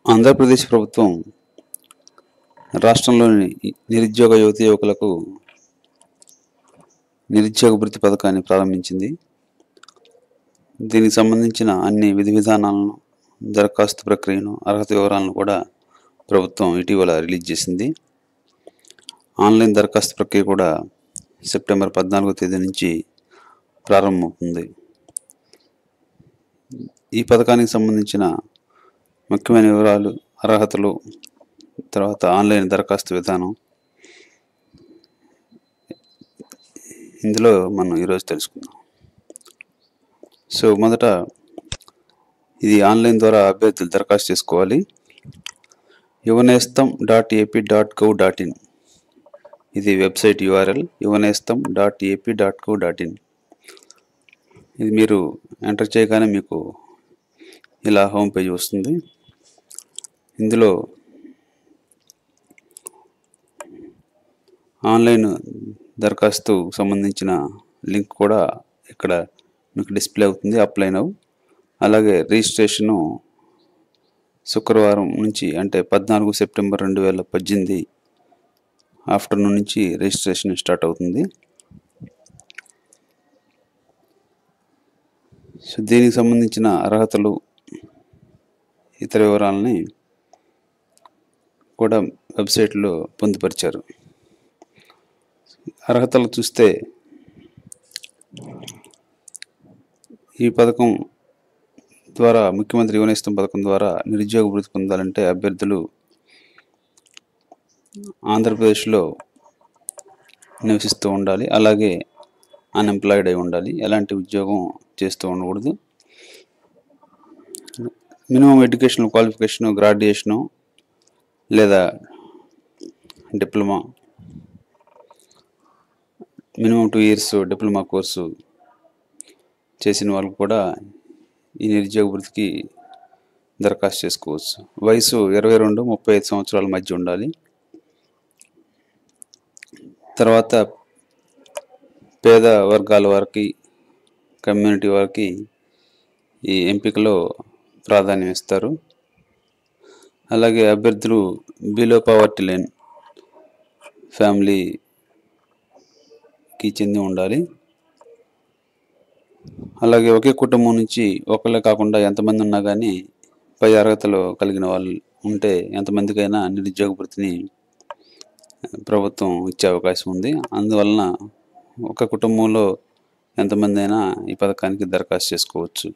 ఆంధ్రప్రదేశ్ ప్రభుత్వం రాష్ట్రంలోని నిరుద్యోగ యువతి యువకులకు నిరుద్యోగ భృతి పథకాన్ని ప్రారంభించింది దీనికి సంబంధించిన అన్ని విధి విధానాలను దరఖాస్తు ప్రక్రియను అర్హత వివరాలను కూడా ప్రభుత్వం ఇటీవల రిలీజ్ చేసింది ఆన్లైన్ దరఖాస్తు ప్రక్రియ కూడా సెప్టెంబర్ పద్నాలుగో తేదీ నుంచి ప్రారంభమవుతుంది ఈ పథకానికి సంబంధించిన ముఖ్యమైన వివరాలు అర్హతలు తర్వాత ఆన్లైన్ దరఖాస్తు విధానం ఇందులో మనం ఈరోజు తెలుసుకుందాం సో మొదట ఇది ఆన్లైన్ ద్వారా అభ్యర్థులు దరఖాస్తు చేసుకోవాలి Yuvanestham dot AP dot gov dot in ఇది website URL Yuvanestham dot AP dot gov dot in ఇది మీరు ఎంటర్ చేయగానే మీకు ఇలా హోమ్ పేజ్ వస్తుంది ఇందులో ఆన్లైన్ దరఖాస్తు సంబంధించిన లింక్ కూడా ఇక్కడ మీకు డిస్ప్లే అవుతుంది అప్లై నవ్ అలాగే రిజిస్ట్రేషను శుక్రవారం నుంచి అంటే పద్నాలుగు సెప్టెంబర్ రెండు వేల పద్దెనిమిది ఆఫ్టర్నూన్ నుంచి రిజిస్ట్రేషన్ స్టార్ట్ అవుతుంది సో దీనికి సంబంధించిన అర్హతలు ఇతర వివరాలని కూడా వెబ్సైట్లో పొందుపరిచారు అర్హతలు చూస్తే ఈ పథకం ద్వారా ముఖ్యమంత్రి యువనేస్తం పథకం ద్వారా నిరుద్యోగ వృత్తి పొందాలంటే అభ్యర్థులు ఆంధ్రప్రదేశ్లో నివసిస్తూ ఉండాలి అలాగే అన్ఎంప్లాయిడ్ అయి ఉండాలి ఎలాంటి ఉద్యోగం చేస్తూ ఉండకూడదు మినిమం ఎడ్యుకేషనల్ క్వాలిఫికేషను గ్రాడ్యుయేషను లేదా diploma minimum two years diploma course చేసిన వాళ్ళు కూడా ఈ నిరుద్యోగ వృత్తికి దరఖాస్తు చేసుకోవచ్చు వయసు ఇరవై రెండు ముప్పై ఐదు సంవత్సరాల మధ్య ఉండాలి తర్వాత పేద వర్గాల వారికి కమ్యూనిటీ వారికి ఈ ఎంపికలో ప్రాధాన్యం ఇస్తారు అలాగే అభ్యర్థులు బిలో పవర్టీ లైన్ ఫ్యామిలీకి చెంది ఉండాలి అలాగే ఒకే కుటుంబం నుంచి ఒకళ్ళే కాకుండా ఎంతమంది ఉన్నా కానీ పై అర్హతలు కలిగిన వాళ్ళు ఉంటే ఎంతమందికైనా నిరుద్యోగ వృత్తిని ప్రభుత్వం ఇచ్చే అవకాశం ఉంది అందువలన ఒక కుటుంబంలో ఎంతమంది అయినా ఈ పథకానికి దరఖాస్తు చేసుకోవచ్చు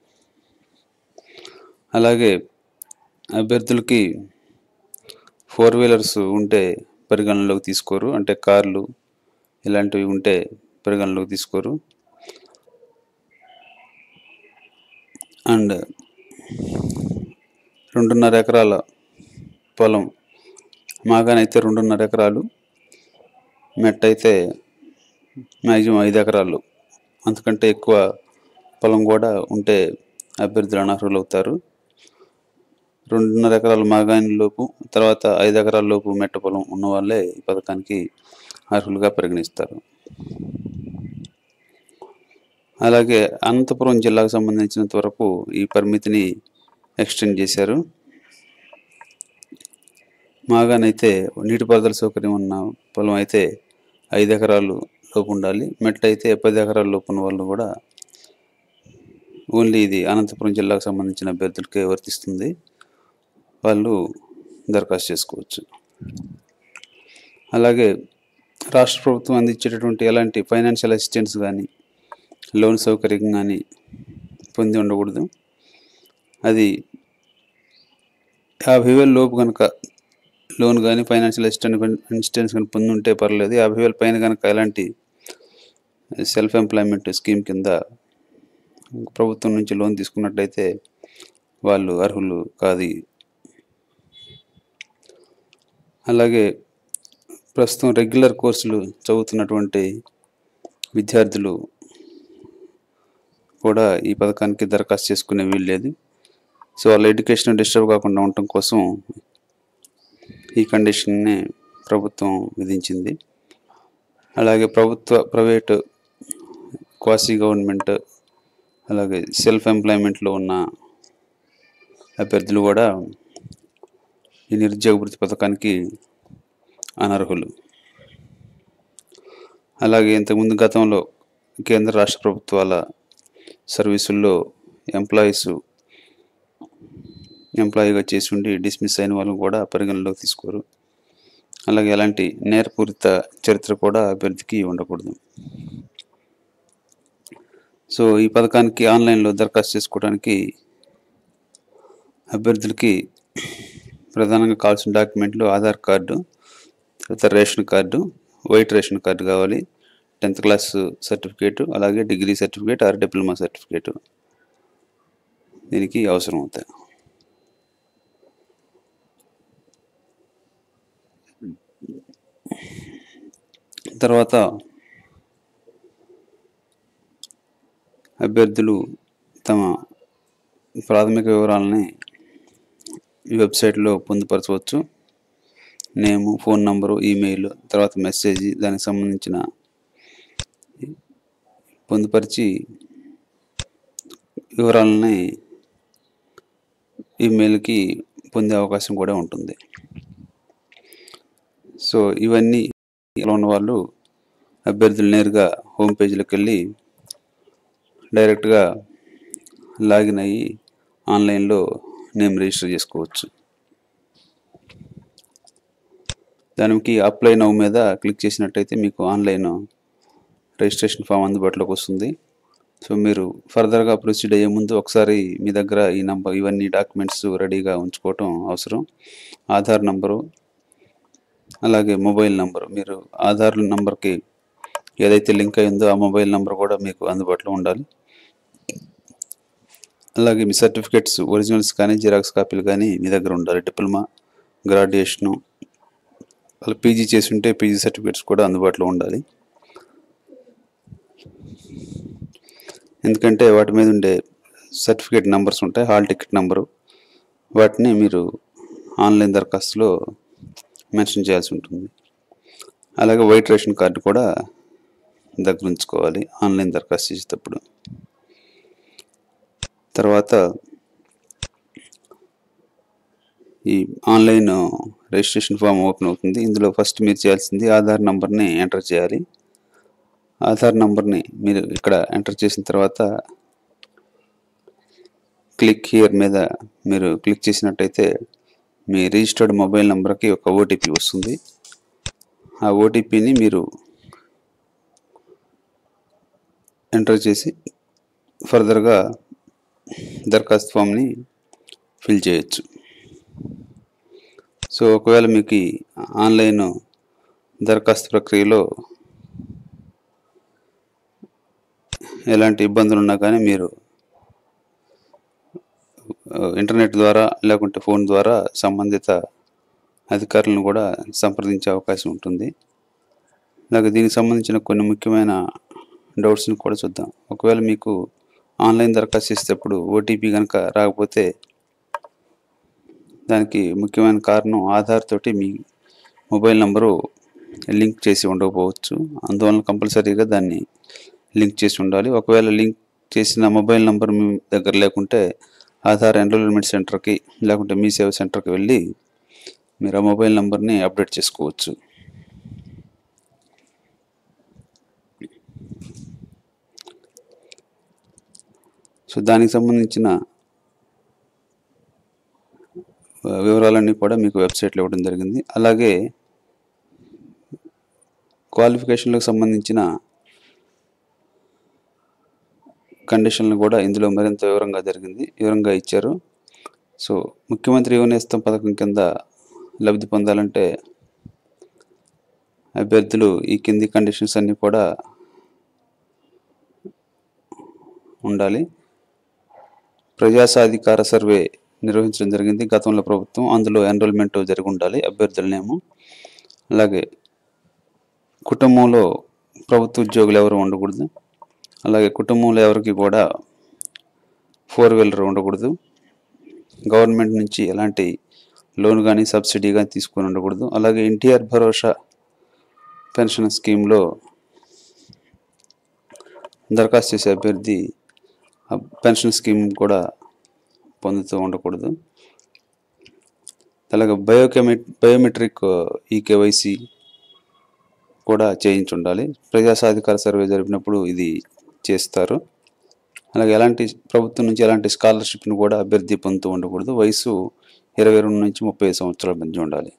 అలాగే అభ్యర్థులకి ఫోర్ వీలర్స్ ఉంటే పరిగణనలోకి తీసుకోరు అంటే కార్లు ఇలాంటివి ఉంటే పరిగణనలోకి తీసుకోరు అండ్ రెండున్నర ఎకరాల పొలం మాగానైతే రెండున్నర ఎకరాలు మెట్ అయితే మ్యాక్సిమం ఐదు ఎకరాలు అంతకంటే ఎక్కువ పొలం కూడా ఉంటే అభ్యర్థులు అనర్హులు అవుతారు రెండున్నర ఎకరాల మాగాని లోపు తర్వాత ఐదు ఎకరాల లోపు మెట్ట పొలం ఉన్న వాళ్ళే ఈ పథకానికి అర్హులుగా పరిగణిస్తారు అలాగే అనంతపురం జిల్లాకు సంబంధించినంత వరకు ఈ పరిమితిని ఎక్స్టెండ్ చేశారు మాగానైతే నీటిపారుదల సౌకర్యం ఉన్న పొలం అయితే ఐదు ఎకరాలు లోపు ఉండాలి మెట్ట అయితే పది ఎకరాల లోపు ఉన్న వాళ్ళు కూడా ఓన్లీ ఇది అనంతపురం జిల్లాకు సంబంధించిన అభ్యర్థులకే వర్తిస్తుంది వాళ్ళు దరఖాస్తు చేసుకోవచ్చు అలాగే రాష్ట్ర ప్రభుత్వం అందించేటటువంటి ఎలాంటి ఫైనాన్షియల్ అసిస్టెన్స్ కానీ లోన్ సౌకర్యం కానీ పొంది ఉండకూడదు అది యాభై వేల లోపు కనుక లోన్ కానీ ఫైనాన్షియల్ అసిస్టెంట్ అసిస్టెన్స్ కానీ పొంది ఉంటే పర్లేదు యాభై వేల పైన కనుక ఎలాంటి సెల్ఫ్ ఎంప్లాయ్మెంట్ స్కీమ్ కింద ప్రభుత్వం నుంచి లోన్ తీసుకున్నట్లయితే వాళ్ళు అర్హులు కాదు అలాగే ప్రస్తుతం రెగ్యులర్ కోర్సులు చదువుతున్నటువంటి విద్యార్థులు కూడా ఈ పథకానికి దరఖాస్తు చేసుకునే వీలు లేదు సో వాళ్ళ ఎడ్యుకేషన్ డిస్టర్బ్ కాకుండా ఉండటం కోసం ఈ కండిషన్ని ప్రభుత్వం విధించింది అలాగే ప్రభుత్వ ప్రైవేటు క్వాసీ గవర్నమెంట్ అలాగే సెల్ఫ్ ఎంప్లాయ్మెంట్లో ఉన్న అభ్యర్థులు కూడా ఈ నిరుద్యోగ వృత్తి పథకానికి అనర్హులు అలాగే ఇంతకుముందు గతంలో కేంద్ర రాష్ట్ర ప్రభుత్వాల సర్వీసుల్లో ఎంప్లాయీస్ ఎంప్లాయీగా చేసి ఉండి డిస్మిస్ అయిన వాళ్ళని కూడా పరిగణలోకి తీసుకోరు అలాగే ఎలాంటి నేరపూరిత చరిత్ర కూడా అభ్యర్థికి ఉండకూడదు సో ఈ పథకానికి ఆన్లైన్లో దరఖాస్తు చేసుకోవడానికి అభ్యర్థులకి ప్రధానంగా కావాల్సిన డాక్యుమెంట్లు ఆధార్ కార్డు తర్వాత ration card white ration card కావాలి టెన్త్ క్లాస్ సర్టిఫికేట్ అలాగే degree certificate or diploma certificate దీనికి అవసరం అవుతాయి తర్వాత అభ్యర్థులు తమ ప్రాథమిక వివరాలని ఈ వెబ్సైట్లో పొందుపరచవచ్చు నేము ఫోన్ నంబరు ఈమెయిల్ తర్వాత మెసేజ్ దానికి సంబంధించిన పొందుపరిచి వివరాలని ఈమెయిల్కి పొందే అవకాశం కూడా ఉంటుంది సో ఇవన్నీ ఇలా ఉన్న వాళ్ళు అభ్యర్థులు నేరుగా హోమ్ పేజీలోకి వెళ్ళి డైరెక్ట్గా లాగిన్ అయ్యి ఆన్లైన్లో నేమ్ రిజిస్టర్ చేసుకోవచ్చు దానికి అప్లై నౌ మీద క్లిక్ చేసినట్టయితే మీకు ఆన్లైన్ రిజిస్ట్రేషన్ ఫామ్ అందుబాటులోకి వస్తుంది సో మీరు ఫర్దర్గా ప్రొసీడ్ అయ్యే ముందు ఒకసారి మీ దగ్గర ఈ నంబర్ ఇవన్నీ డాక్యుమెంట్స్ రెడీగా ఉంచుకోవటం అవసరం ఆధార్ నంబరు అలాగే మొబైల్ నంబరు మీరు ఆధార్ నంబర్కి ఏదైతే లింక్ అయిందో ఆ మొబైల్ నంబర్ కూడా మీకు అందుబాటులో ఉండాలి అలాగే మీ సర్టిఫికెట్స్ ఒరిజినల్స్ కానీ జిరాక్స్ కాపీలు కానీ మీ దగ్గర ఉండాలి డిప్లొమా గ్రాడ్యుయేషను అలా పీజీ చేసి ఉంటే పీజీ సర్టిఫికెట్స్ కూడా అందుబాటులో ఉండాలి ఎందుకంటే వాటి మీద ఉండే సర్టిఫికేట్ నెంబర్స్ ఉంటాయి హాల్ టికెట్ నెంబరు వాటిని మీరు ఆన్లైన్ దరఖాస్తులో మెన్షన్ చేయాల్సి ఉంటుంది అలాగే వైట్ రేషన్ కార్డు కూడా దగ్గర ఉంచుకోవాలి ఆన్లైన్ దరఖాస్తు చేసేటప్పుడు తర్వాత ఈ ఆన్లైన్ రిజిస్ట్రేషన్ ఫామ్ ఓపెన్ అవుతుంది ఇందులో ఫస్ట్ మీరు చేయాల్సింది ఆధార్ నంబర్ని ఎంటర్ చేయాలి ఆధార్ నంబర్ని మీరు ఇక్కడ ఎంటర్ చేసిన తర్వాత క్లిక్ హియర్ మీద మీరు క్లిక్ చేసినట్టయితే మీ రిజిస్టర్డ్ మొబైల్ నెంబర్కి ఒక ఓటీపీ వస్తుంది ఆ ఓటీపీని మీరు ఎంటర్ చేసి ఫర్దర్గా దరఖాస్తు ఫామ్ని ఫిల్ చేయొచ్చు సో ఒకవేళ మీకు ఈ ఆన్లైన్ దరఖాస్తు ప్రక్రియలో ఎలాంటి ఇబ్బందులు ఉన్నా కానీ మీరు ఆ, ఇంటర్నెట్ ద్వారా లేకుంటే ఫోన్ ద్వారా సంబంధిత అధికారులను కూడా సంప్రదించే అవకాశం ఉంటుంది అలాగే దీనికి సంబంధించిన కొన్ని ముఖ్యమైన డౌట్స్ని కూడా చూద్దాం ఒకవేళ మీకు ఆన్లైన్ దరఖాస్తు చేసేటప్పుడు ఓటీపీ కనుక రాకపోతే దానికి ముఖ్యమైన కారణం ఆధార్ తోటి మీ మొబైల్ నంబరు లింక్ చేసి ఉండకపోవచ్చు అందువలన కంపల్సరీగా దాన్ని లింక్ చేసి ఉండాలి ఒకవేళ లింక్ చేసిన మొబైల్ నంబర్ మీ దగ్గర లేకుంటే ఆధార్ ఎన్రోల్మెంట్ సెంటర్కి లేకుంటే మీ సేవ సెంటర్కి వెళ్ళి మీరు ఆ మొబైల్ నంబర్ని అప్డేట్ చేసుకోవచ్చు సో దానికి సంబంధించిన ఆ, వివరాలన్నీ కూడా మీకు వెబ్సైట్లో ఇవ్వడం జరిగింది అలాగే క్వాలిఫికేషన్లకు సంబంధించిన కండిషన్లు కూడా ఇందులో మరింత వివరంగా జరిగింది వివరంగా ఇచ్చారు సో ముఖ్యమంత్రి యువనేస్తం పథకం కింద లబ్ధి పొందాలంటే అభ్యర్థులు ఈ కింది కండిషన్స్ అన్నీ కూడా ఉండాలి ప్రజాసాధికార సర్వే నిర్వహించడం జరిగింది గతంలో ప్రభుత్వం అందులో ఎన్రోల్మెంట్ జరిగి ఉండాలి అభ్యర్థులనేమో అలాగే కుటుంబంలో ప్రభుత్వ ఉద్యోగులు ఎవరు ఉండకూడదు అలాగే కుటుంబంలో ఎవరికి కూడా ఫోర్ వీలర్ ఉండకూడదు గవర్నమెంట్ నుంచి ఎలాంటి లోన్ కానీ సబ్సిడీ కానీ తీసుకొని ఉండకూడదు అలాగే ఎన్టీఆర్ భరోసా పెన్షన్ స్కీమ్లో దరఖాస్తు చేసే అభ్యర్థి ఆ పెన్షన్ స్కీమ్ కూడా పొందుతూ ఉండకూడదు అలాగే బయోకెమి బయోమెట్రిక్ ఈకేవైసీ కూడా చేయించి ఉండాలి ప్రజా సాధికార సర్వే జరిపినప్పుడు ఇది చేస్తారు అలాగే ఎలాంటి ప్రభుత్వం నుంచి ఎలాంటి స్కాలర్షిప్ను కూడా అభ్యర్థి పొందుతూ ఉండకూడదు వయసు ఇరవై రెండు నుంచి ముప్పై సంవత్సరాల మధ్య ఉండాలి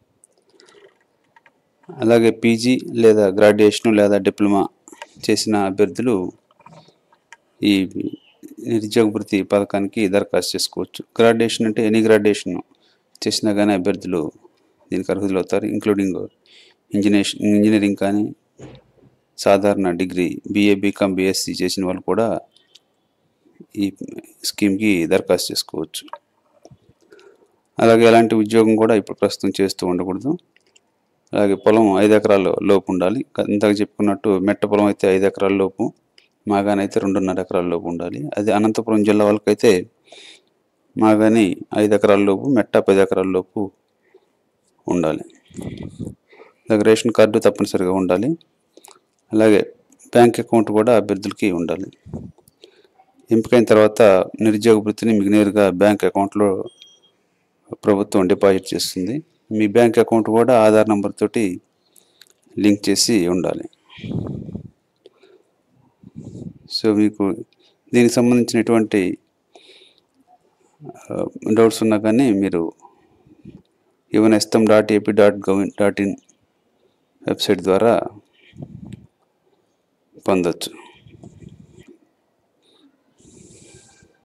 అలాగే పీజీ లేదా గ్రాడ్యుయేషన్ లేదా డిప్లొమా చేసిన అభ్యర్థులు ఈ నిరుద్యోగ వృత్తి పథకానికి దరఖాస్తు చేసుకోవచ్చు గ్రాడ్యుయేషన్ అంటే ఎనీ గ్రాడ్యుయేషన్ చేసినా కానీ అభ్యర్థులు దీనికి అర్హులు అవుతారు ఇంక్లూడింగ్ ఇంజనీర్ ఇంజనీరింగ్ కానీ సాధారణ డిగ్రీ బీఏ బీకామ్ బీఎస్సీ చేసిన వాళ్ళు కూడా ఈ స్కీమ్కి దరఖాస్తు చేసుకోవచ్చు అలాగే ఎలాంటి ఉద్యోగం కూడా ఇప్పుడు ప్రస్తుతం చేస్తూ ఉండకూడదు అలాగే పొలం ఐదు ఎకరాల లోపు ఉండాలి ఇంతకు చెప్పుకున్నట్టు మెట్ట పొలం అయితే ఐదు ఎకరాల లోపు మాగాని అయితే రెండున్నర ఎకరాల లోపు ఉండాలి అదే అనంతపురం జిల్లా వాళ్ళకైతే మాగాని ఐదు ఎకరాల లోపు మెట్ట పది ఎకరాల లోపు ఉండాలి అలాగే రేషన్ కార్డు తప్పనిసరిగా ఉండాలి అలాగే బ్యాంక్ అకౌంట్ కూడా అభ్యర్థులకి ఉండాలి ఎంపికైన తర్వాత నిరుద్యోగ వృత్తిని మీకు నేరుగా బ్యాంక్ అకౌంట్లో ప్రభుత్వం డిపాజిట్ చేస్తుంది మీ బ్యాంక్ అకౌంట్ కూడా ఆధార్ నెంబర్ తోటి లింక్ చేసి ఉండాలి సో మీకు దీనికి సంబంధించినటువంటి డౌట్స్ ఉన్నా కానీ మీరు ఈవెన్ ఎస్తం dot AP dot gov dot in website ద్వారా పొందొచ్చు